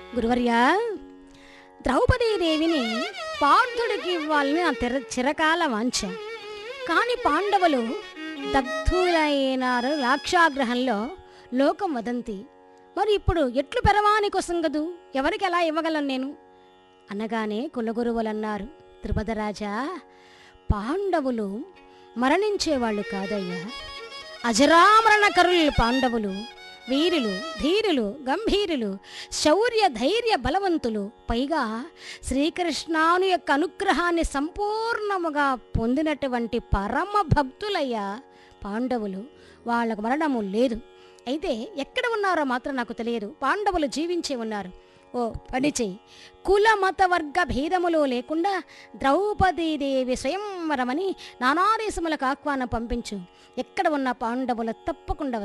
గురువర్యా ద్రౌపదీదేవిని పార్థుడికి ఇవ్వాలని నా తెర చిరకాల వాంఛ కానీ పాండవులు దగ్ధులైనారు రాక్షాగ్రహంలో లోకం వదంతి మరి ఇప్పుడు ఎట్లు పెరవాని కోసం కదూ ఎవరికి ఎలా ఇవ్వగలను నేను అనగానే కులగురువులన్నారు త్రిపదరాజా పాండవులు మరణించేవాళ్ళు కాదయ్యా అజరామరణ కరులు పాండవులు వీరులు ధీరులు గంభీరులు శౌర్య ధైర్య బలవంతులు పైగా శ్రీకృష్ణాను యొక్క అనుగ్రహాన్ని సంపూర్ణముగా పొందినటువంటి పరమ భక్తులయ్యా పాండవులు వాళ్ళకు మరణము లేదు అయితే ఎక్కడ ఉన్నారో మాత్రం నాకు తెలియదు పాండవులు జీవించే ఉన్నారు ఓ పని చెయ్యి కుల మత వర్గ భేదములు లేకుండా ద్రౌపదీదేవి స్వయంవరమని నానాదేశములకు ఆహ్వానం పంపించు ఎక్కడ ఉన్న పాండవులు తప్పకుండా